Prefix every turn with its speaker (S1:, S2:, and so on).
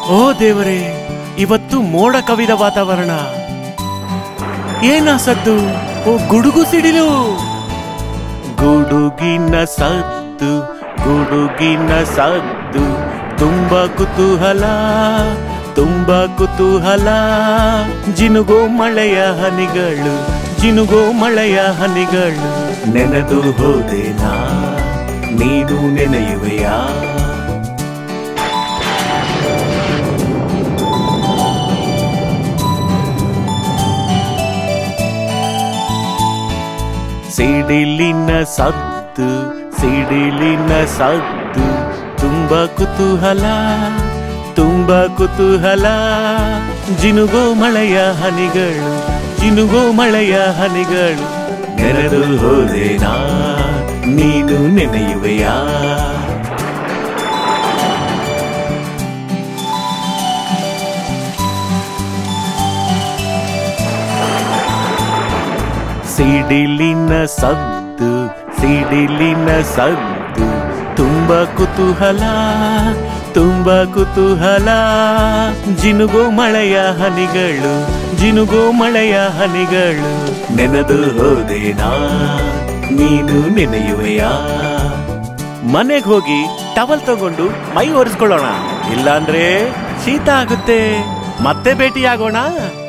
S1: ಓ ದೇವರೇ ಇವತ್ತು ಮೋಡ ಕವಿದ ವಾತಾವರಣ ಏನ ಸದ್ದು ಓ ಗುಡುಗು ಸಿಡಿಲು ಗುಡುಗಿನ ಸದ್ದು ಗುಡುಗಿನ ಸದ್ದು ತುಂಬಾ ಕುತೂಹಲ ತುಂಬಾ ಕುತೂಹಲ ಜಿನುಗೋ ಮಳೆಯ ಹನಿಗಳು ಜಿನುಗೋ ಮಳೆಯ ಹನಿಗಳು ನೆನೆದು ಹೋದೇನಾ ನೀನು ನೆನೆಯುವೆಯಾ ಸಿಡಿಲಿನ ಸದ್ದು ಸಿಡಿಲಿನ ಸದ್ದು ತುಂಬಾ ಕುತೂಹಲ ತುಂಬಾ ಕುತೂಹಲ ಜಿನುಗೋ ಮಳೆಯ ಹನಿಗಳು ಜಿನುಗೋ ಮಳೆಯ ಹನಿಗಳು ನೆರೆದು ಹೋದೇನಾ ನೀನು ನೆನೆಯುವೆಯಾ ಸಿಡಿಲಿನ ಸದ್ದು ಸಿಡಿಲಿನ ಸದ್ದು ತುಂಬಾ ಕುತೂಹಲ ತುಂಬಾ ಕುತೂಹಲ ಜಿನುಗೋ ಮಳೆಯ ಹನಿಗಳು ಜಿನುಗೋ ಮಳೆಯ ಹನಿಗಳು ನೆನೆದು ಹೋದೇನಾ ನೀನು ನೆನೆಯುವೆಯಾ ಮನೆಗೆ ಹೋಗಿ ಟವಲ್ ತಗೊಂಡು ಮೈ ಒರೆಸ್ಕೊಳ್ಳೋಣ ಇಲ್ಲಾಂದ್ರೆ ಶೀತ ಆಗುತ್ತೆ ಮತ್ತೆ ಭೇಟಿಯಾಗೋಣ